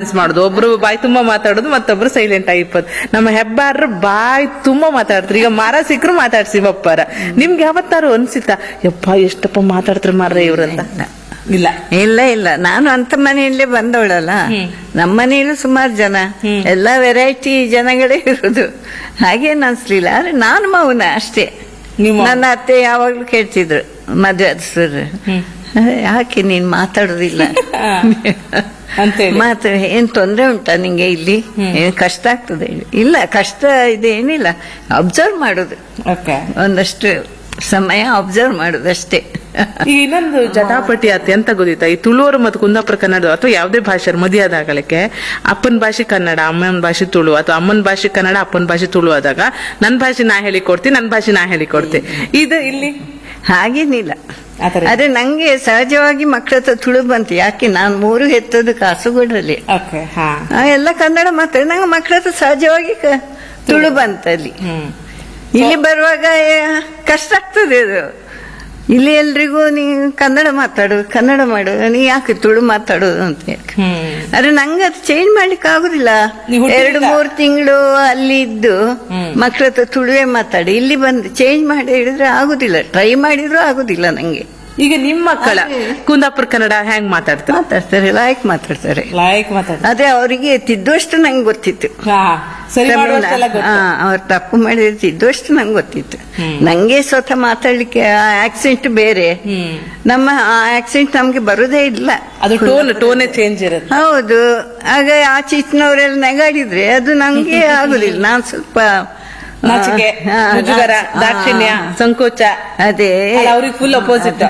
Balance ಮಾಡುದು ಒಬ್ರು ಬಾಯಿ ತುಂಬಾ ಮಾತಾಡೋದು ಮತ್ತೊಬ್ರು ಸೈಲೆಂಟ್ ಆಗಿಪ್ಪದು ನಮ್ಮ ಹೆಬ್ಬಾರ್ರು ಬಾಯಿ ತುಂಬಾ ಮಾತಾಡ್ತಾರೆ ಈಗ ಮರ ಸಿಕ್ಕರು ಮಾತಾಡ್ಸಿ ಬಪ್ಪಾರ ನಿಮ್ಗೆ ಯಾವತ್ತಾರು ಅನ್ಸಿತ್ತ ಯಪ್ಪ ಎಷ್ಟಪ್ಪ ಮಾತಾಡ್ತಾರೆ ಮಾರ್ರೆ ಇವ್ರಂತ ಇಲ್ಲ ಇಲ್ಲ ಇಲ್ಲ ನಾನು ಅಂತ ಮನೆಯಲ್ಲೇ ಬಂದವಳಲ್ಲ ನಮ್ಮ ಮನೆಯಲ್ಲೂ ಸುಮಾರು ಜನ ಎಲ್ಲ ವೆರೈಟಿ ಜನಗಳೇ ಇರುದು ಹಾಗೇನು ಅನ್ಸ್ಲಿಲ್ಲ ಆದ್ರೆ ನಾನು ಮೌನ ಅಷ್ಟೇ ನೀವು- ನನ್ನ ಅತ್ತೆ ಯಾವಾಗ್ಲೂ ಕೇಳ್ತಿದ್ರು ಮದ್ವೆ ಆದ ಸರ್ ಯಾಕೆ ನೀನ್ ಮಾತಾಡೋದಿಲ್ಲ ಅಂತೇಳಿ. ಮಾತು ಏನ್ ತೊಂದ್ರೆ ಉಂಟಾ ನಿಂಗೆ ಇಲ್ಲಿ ಏನ್ ಕಷ್ಟ ಆಗ್ತದೆ ಇಲ್ಲ ಕಷ್ಟ ಇದೇನಿಲ್ಲ ಅಬ್ಸರ್ವ್ ಮಾಡೋದು ಓಕೆ ಒಂದಷ್ಟು ಸಮಯ ಅಬ್ಸರ್ವ್ ಮಾಡೋದು ಅಷ್ಟೇ ಈಗ ಇನ್ನೊಂದು ಜಟಾಪಟಿ ಅತಿ ಅಂತ ಗೊತ್ತಿತ್ತ ಈ ತುಳುವರು ಮತ್ತು ಕುಂದಾಪುರ ಕನ್ನಡ ಅಥವಾ ಯಾವುದೇ ಭಾಷೆ ಮದುವೆ ಆದಾಗಲಕ್ಕೆ ಅಪ್ಪನ ಭಾಷೆ ಕನ್ನಡ ಅಮ್ಮನ ಭಾಷೆ ತುಳು ಅಥವಾ ಅಮ್ಮನ ಭಾಷೆ ಕನ್ನಡ ಅಪ್ಪನ ಭಾಷೆ ತುಳು ಆದಾಗ ನನ್ನ ಭಾಷೆ ನಾ ಹೇಳಿಕೊಡ್ತೀನಿ ನನ್ನ ಭಾಷೆ ನಾ ಹೇಳಿಕೊಡ್ತೀನಿ ಇದು ಇಲ್ಲಿ ಹಾಗೇನಿಲ್ಲ ಆತರ ಆದ್ರೆ ನಂಗೆ ಸಹಜವಾಗಿ ಮಕ್ಕಳ ಹತ್ರ ತುಳು ಬಂತು ಯಾಕೆ ನಾನು ಮೂರು ಹೆತ್ತದ್ದು ಕಾಸುಗೋಡಲ್ಲಿ ಓಕೆ ಹಾ ಆ, ಎಲ್ಲ ಕನ್ನಡ ಮಾತಾಡಿ ನಂಗೆ ಮಕ್ಕಳ ಹತ್ರ ಸಹಜವಾಗಿ ಕ- ತುಳು ಬಂತಲ್ಲಿ ಹ್ಮ್ ಇಲ್ಲಿ ಬರುವಾಗ ಏ, ಕಷ್ಟ ಆಗ್ತದೆ ಅದು ಇಲ್ಲಿ ಎಲ್ರಿಗೂ ನೀ ಕನ್ನಡ ಮಾತಾಡು ಕನ್ನಡ ಮಾಡು ನೀ ಯಾಕೆ ತುಳು ಮಾತಾಡೋದು ಅಂತ ಹೇಳಿ. ಹ್ಮ್ ಆದ್ರೆ ನಂಗೆ ಅದು ಚೇಂಜ್ ಮಾಡ್ಲಿಕ್ಕೆ ಆಗುದಿಲ್ಲ ನೀವು ಹುಟ್ಟಿಲ್ಲ? ಎರಡು ಮೂರು ತಿಂಗಳು ಅಲ್ಲಿ ಇದ್ದು ಮಕ್ಕಳ ಹತ್ರ ತುಳುವೇ ಮಾತಾಡಿ ಇಲ್ಲಿ ಬಂದು ಚೇಂಜ್ ಮಾಡಿ ಹೇಳಿದ್ರೆ ಆಗುದಿಲ್ಲ ಟ್ರೈ ಮಾಡಿದ್ರು ಆಗುದಿಲ್ಲ ನಂಗೆ ಈಗ ನಿಮ್ಮ ಮಕ್ಕಳ ಕುಂದಾಪುರ ಕನ್ನಡ ಹೆಂಗ್ ಮಾತಾಡ್ತಾರೆ ಮಾತಾಡ್ತಾರೆ ಲಾಯಕ್ ಮಾತಾಡ್ತಾರೆ ಲಾಯಕ್ ಮಾತಾಡ್ತಾರೆ ಅದೇ ಅವರಿಗೆ ತಿದ್ದುವಷ್ಟು ನಂಗೆ ಗೊತ್ತಿತ್ತು ಹಾ ಸರಿ ಮಾಡುವಷ್ಟೆಲ್ಲ ಗೊತ್ತು. ಅವ್ರು ತಪ್ಪು ಮಾಡಿದ್ರೆ ತಿದ್ದುವಷ್ಟು ನಂಗೆ ಗೊತ್ತಿತ್ತು ನಂಗೆ ಸ್ವತಃ ಮಾತಾಡ್ಲಿಕ್ಕೆ ಆ ಆಕ್ಸೆಂಟ್ ಬೇರೆ ಹ್ಮ್ ನಮ್ಮ ಆ ಆಕ್ಸೆಂಟ್ ನಮ್ಗೆ ಬರುದೇ ಇಲ್ಲ ಅದು ಟೋನ್ ಟೋನೇ ಚೇಂಜ್ ಇರುತ್ತೆ ಹೌದು ಆಗ ಆಚೆ ಈಚಿನವರೆಲ್ಲ ನೆಗಾಡಿದ್ರೆ ಅದು ನಂಗೆ ಆಗುದಿಲ್ಲ ನಾನ್ ಸ್ವಲ್ಪ ಆ, ನಾಚಿಕೆ ಆ, ಮುಜುಗರ ಆ, ದಾಕ್ಷಿಣ್ಯ ಸಂಕೋಚ ಅದೇ ಅವ್ರಿಗೆ ಫುಲ್ ಅಪೋಸಿಟ್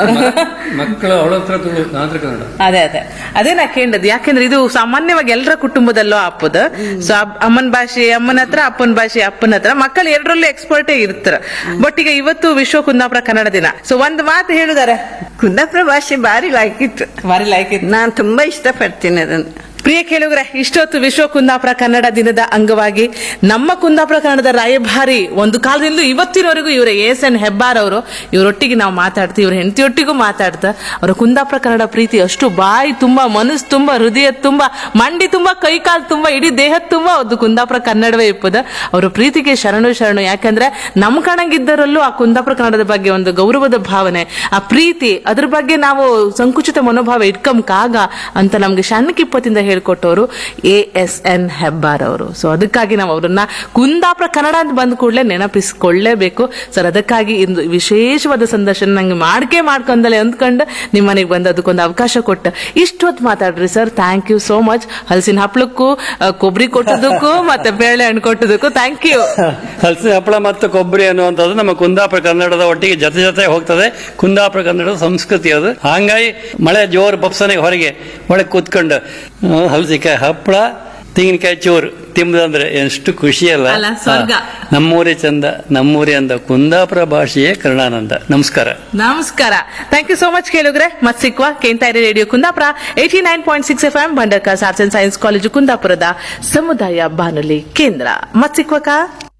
ಮಕ್ಕಳು ಅವಳ ಹತ್ರ ತುಳು ನನ್ನ ಹತ್ರ ಕನ್ನಡ ಅದೇ ಅದೇ ಅದೇ ನಾ ಕೇಂಡದ್ ಯಾಕೆಂದ್ರೆ ಇದು ಸಾಮಾನ್ಯವಾಗಿ ಎಲ್ಲರ ಕುಟುಂಬದಲ್ಲೂ ಅಪ್ಪದ ಸೊ ಅಮ್ಮನ ಭಾಷೆ ಅಮ್ಮನ ಹತ್ರ ಅಪ್ಪನ ಭಾಷೆ ಅಪ್ಪನ ಹತ್ರ ಮಕ್ಕಳು ಎರಡರಲ್ಲೂ ಎಕ್ಸ್ಪರ್ಟೇ ಇರ್ತಾರ ಬಟ್ ಈಗ ಇವತ್ತು ವಿಶ್ವ ಕುಂದಾಪುರ ಕನ್ನಡ ದಿನ ಸೊ ಒಂದ್ ಮಾತು ಹೇಳುದಾರೆ ಕುಂದಾಪುರ ಭಾಷೆ ಭಾರಿ ಲಾಯ್ಕಿತ್ತು ಬಾರಿ ಲೈಕ್ ಇತ್ತು ನಾನ್ ತುಂಬಾ ಇಷ್ಟಪಡ್ತೀನಿ ಅದನ್ನು ಪ್ರಿಯ ಕೇಳುಗರೆ ಇಷ್ಟೊತ್ತು ವಿಶ್ವ ಕುಂದಾಪುರ ಕನ್ನಡ ದಿನದ ಅಂಗವಾಗಿ ನಮ್ಮ ಕುಂದಾಪುರ ಕನ್ನಡದ ರಾಯಭಾರಿ ಒಂದು ಕಾಲದಿಂದ ಇವತ್ತಿನವರೆಗೂ ಇವರ ಎಸ್ ಎನ್ ಹೆಬ್ಬಾರ್ ಅವರು ಇವರೊಟ್ಟಿಗೆ ನಾವು ಮಾತಾಡ್ತೀವಿ ಇವ್ರ ಹೆಂಡತಿಯೊಟ್ಟಿಗೂ ಮಾತಾಡ್ತಾ ಅವರ ಕುಂದಾಪುರ ಕನ್ನಡ ಪ್ರೀತಿ ಅಷ್ಟು ಬಾಯಿ ತುಂಬಾ ಮನಸ್ಸು ತುಂಬಾ ಹೃದಯ ತುಂಬಾ ಮಂಡಿ ತುಂಬಾ ಕೈ ಕಾಲು ತುಂಬಾ ಇಡೀ ದೇಹದ ತುಂಬಾ ಒಂದು ಕುಂದಾಪುರ ಕನ್ನಡವೇ ಇಪ್ಪದ ಅವರ ಪ್ರೀತಿಗೆ ಶರಣು ಶರಣು ಯಾಕಂದ್ರೆ ನಮ್ ಕಣಗಿದ್ದರಲ್ಲೂ ಆ ಕುಂದಾಪುರ ಕನ್ನಡದ ಬಗ್ಗೆ ಒಂದು ಗೌರವದ ಭಾವನೆ ಆ ಪ್ರೀತಿ ಅದ್ರ ಬಗ್ಗೆ ನಾವು ಸಂಕುಚಿತ ಮನೋಭಾವ ಇಟ್ಕೊಂಬಕಾಗ ಅಂತ ನಮ್ಗೆ ಸಣ್ಣಕಿಪ್ಪತ್ತಿಂದ ಹೇಳ್ಕೊಟ್ಟವರು ಎ ಎಸ್ ಎನ್ ಹೆಬ್ಬಾರ್ ಅವರು ಸೊ ಅದಕ್ಕಾಗಿ ನಾವು ಅವರನ್ನ ಕುಂದಾಪುರ ಕನ್ನಡ ಅಂತ ಬಂದ ಕೂಡಲೇ ನೆನಪಿಸ್ಕೊಳ್ಳೇಬೇಕು ಸರ್ ಅದಕ್ಕಾಗಿ ಇಂದು ವಿಶೇಷವಾದ ಸಂದರ್ಶನ ನಂಗೆ ಮಾಡ್ಕೆ ಮಾಡ್ಕೊಂಡಲೆ ಅಂದ್ಕೊಂಡು ನಿಮ್ಮ ಮನೆಗೆ ಬಂದು ಅದಕ್ಕೊಂದು ಅವಕಾಶ ಕೊಟ್ಟ ಇಷ್ಟೊತ್ತು ಮಾತಾಡ್ರಿ sir thank you so much ಹಲಸಿನ ಹಪ್ಳಕ್ಕೂ ಆ, ಕೊಬ್ಬರಿ ಕೊಟ್ಟದಕ್ಕೂ ಮತ್ತೆ ಬೇಳೆ ಹಣ್ಣು ಕೊಟ್ಟದಕ್ಕೂ ಥ್ಯಾಂಕ್ ಯು ಹಲಸಿನ ಹಪ್ಪಳ ಮತ್ತು ಕೊಬ್ಬರಿ ಅನ್ನುವಂಥದ್ದು ನಮ್ಮ ಕುಂದಾಪುರ ಕನ್ನಡದ ಒಟ್ಟಿಗೆ ಜೊತೆ ಜೊತೆ ಹೋಗ್ತದೆ ಕುಂದಾಪುರ ಕನ್ನಡದ ಸಂಸ್ಕೃತಿ ಅದು ಹಂಗಾಗಿ ಮಳೆ ಜೋರು ಬಪ್ಸನೆಗೆ ಹೊರಗೆ ಒಳಗೆ ಕೂತ್ಕೊಂಡು ಆ, ಹಲಸಿನಕಾಯಿ ಹಪ್ಪಳ ತೆಂಗಿನಕಾಯಿ ಚೋರು ತಿಂಬದಂದ್ರೆ ಎಷ್ಟು ಖುಷಿ ಅಲ್ಲ ಅಲ್ಲ, ಸ್ವರ್ಗ. ಹಾ. ನಮ್ಮೂರೇ ಚಂದ ನಮ್ಮೂರೇ ಅಂದ ಕುಂದಾಪುರ ಭಾಷೆಯೇ ಕರುಣಾನಂದ ನಮಸ್ಕಾರ ನಮಸ್ಕಾರ ಥ್ಯಾಂಕ್ ಯು ಸೋ ಮಚ್ ಕೇಳುಗ್ರೆ ಮತ್ ಸಿಕ್ವಾ ಕೇಂತಾರಿ radio Kundapura eighty nine point six F M Bhandarkars arts and science college ಕುಂದಾಪುರದ ಸಮುದಾಯ ಬಾನುಲಿ ಕೇಂದ್ರ ಮತ್ ಸಿಕ್ವಕ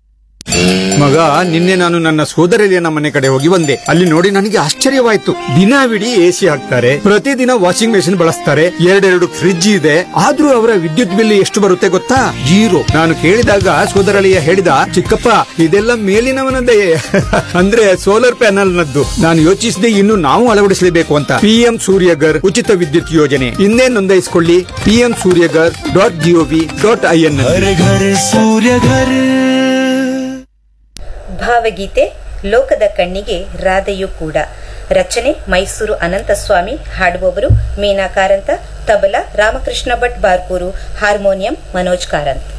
ಮಗ ನಿನ್ನೆ ನಾನು ನನ್ನ ಸೋದರಳಿಯನ ಮನೆ ಕಡೆ ಹೋಗಿ ಬಂದೆ ಅಲ್ಲಿ ನೋಡಿ ನನಗೆ ಆಶ್ಚರ್ಯವಾಯ್ತು ದಿನವಿಡೀ ಎಸಿ ಹಾಕ್ತಾರೆ ಪ್ರತಿದಿನ ವಾಷಿಂಗ್ ಮೆಷಿನ್ ಬಳಸ್ತಾರೆ ಎರಡೆರಡು ಫ್ರಿಡ್ಜ್ ಇದೆ ಆದ್ರೂ ಅವರ ವಿದ್ಯುತ್ ಬಿಲ್ ಎಷ್ಟು ಬರುತ್ತೆ ಗೊತ್ತಾ ಜೀರೋ ನಾನು ಕೇಳಿದಾಗ ಸೋದರಳಿಯ ಹೇಳಿದ ಚಿಕ್ಕಪ್ಪ ಇದೆಲ್ಲ ಮೇಲಿನವನದೇ ಅಂದ್ರೆ ಸೋಲಾರ್ ಪ್ಯಾನಲ್ ನದ್ದು ನಾನು ಯೋಚಿಸಿದೆ ಇನ್ನು ನಾವು ಅಳವಡಿಸಲೇಬೇಕು ಅಂತ ಪಿಎಂ ಸೂರ್ಯಗರ್ ಉಚಿತ ವಿದ್ಯುತ್ ಯೋಜನೆ ಇನ್ನೇ ನೋಂದಾಯಿಸಿಕೊಳ್ಳಿ PM Suryaghar dot gov dot I N ಭಾವಗೀತೆ ಲೋಕದ ಕಣ್ಣಿಗೆ ರಾಧೆಯೂ ಕೂಡ ರಚನೆ ಮೈಸೂರು ಅನಂತಸ್ವಾಮಿ ಹಾಡುವವರು ಮೀನಾ ಕಾರಂತ ತಬಲ ರಾಮಕೃಷ್ಣ ಭಟ್ ಬಾರ್ಕೂರು ಹಾರ್ಮೋನಿಯಂ ಮನೋಜ್ ಕಾರಂತ್